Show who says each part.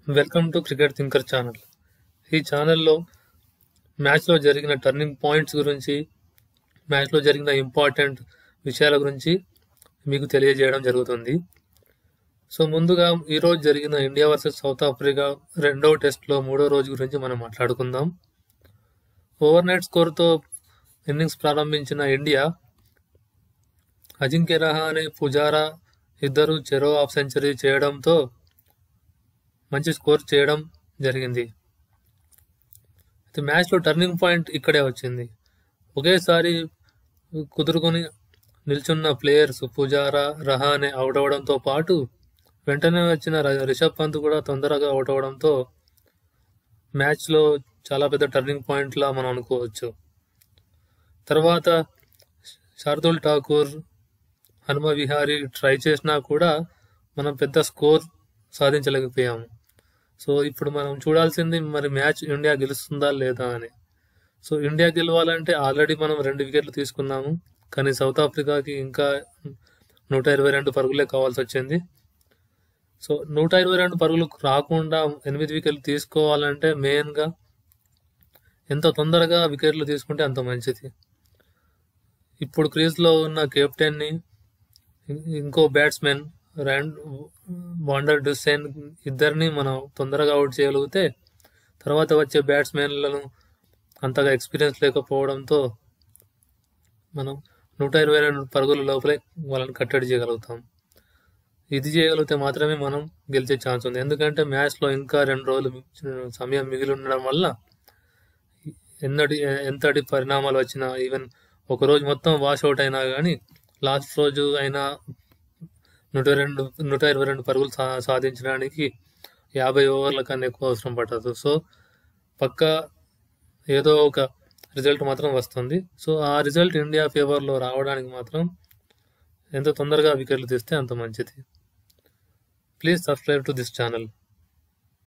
Speaker 1: welcome to cricket thinker channel ఈ ఛానల్లో మ్యాచ్లో జరిగిన టర్నింగ్ పాయింట్స్ గురించి మ్యాచ్లో జరిగిన ఇంపార్టెంట్ విషయాల గురించి మీకు తెలియజేయడం జరుగుతుంది సో ముందుగా ఈరోజు జరిగిన ఇండియా వర్సెస్ సౌత్ ఆఫ్రికా రెండవ టెస్ట్లో మూడో రోజు గురించి మనం మాట్లాడుకుందాం ఓవర్ నైట్ స్కోర్తో ఇన్నింగ్స్ ప్రారంభించిన ఇండియా అజింక్య రహానే పుజారా ఇద్దరు చెరో హాఫ్ సెంచరీ చేయడంతో మంచి స్కోర్ చేయడం జరిగింది అయితే మ్యాచ్లో టర్నింగ్ పాయింట్ ఇక్కడే వచ్చింది ఒకేసారి కుదురుకొని నిల్చున్న ప్లేయర్స్ పుజారా రహానే అవుట్ అవడంతో పాటు వెంటనే వచ్చిన ర- రిషబ్ పంత్ కూడా తొందరగా అవుట్ అవడంతో మ్యాచ్లో చాలా పెద్ద టర్నింగ్ పాయింట్లా మనం అనుకోవచ్చు తర్వాత శార్దుల్ ఠాకూర్ హనుమ విహారీ ట్రై చేసినా కూడా మనం పెద్ద స్కోర్ సాధించలేకపోయాము సో ఇప్పుడు మనం చూడాల్సింది మరి మ్యాచ్ ఇండియా గెలుస్తుందా లేదా అని సో ఇండియా గెలవాలంటే ఆల్రెడీ మనం రెండు వికెట్లు తీసుకున్నాము కానీ సౌత్ ఆఫ్రికాకి ఇంకా నూట ఇరవై రెండు పరుగులే కావాల్సి వచ్చింది సో నూట ఇరవై రెండు పరుగులు రాకుండా ఎనిమిది వికెట్లు తీసుకోవాలంటే మెయిన్గా ఎంత తొందరగా వికెట్లు తీసుకుంటే అంత మంచిది ఇప్పుడు క్రీజ్లో ఉన్న కెప్టెన్ని ఇంకో బ్యాట్స్మెన్ ర్యాండ్ వాండర్ డుసెన్ ఇద్దరిని మనం తొందరగా అవుట్ చేయగలిగితే తర్వాత వచ్చే బ్యాట్స్మెన్లను అంతగా ఎక్స్పీరియన్స్ లేకపోవడంతో మనం నూట ఇరవై రెండు పరుగుల లోపలే వాళ్ళని కట్టడి చేయగలుగుతాం ఇది చేయగలిగితే మాత్రమే మనం గెలిచే ఛాన్స్ ఉంది ఎందుకంటే మ్యాచ్లో ఇంకా రెండు రోజులు మి- సమయం మిగిలి ఉండడం వల్ల ఎన్నటి ఎంతటి పరిణామాలు వచ్చినా ఈవెన్ ఒక రోజు మొత్తం వాష్ అవుట్ అయినా కానీ లాస్ట్ రోజు అయినా నూట రెండు నూట ఇరవై రెండు పరుగులు సా సాధించడానికి యాభై ఓవర్ల కన్నా ఎక్కువ అవసరం పట్టదు సో పక్కా ఏదో ఒక రిజల్ట్ మాత్రం వస్తుంది సో ఆ రిజల్ట్ ఇండియా ఫేవర్లో రావడానికి మాత్రం ఎంత తొందరగా వికెట్లు తీస్తే అంత మంచిది please subscribe to this channel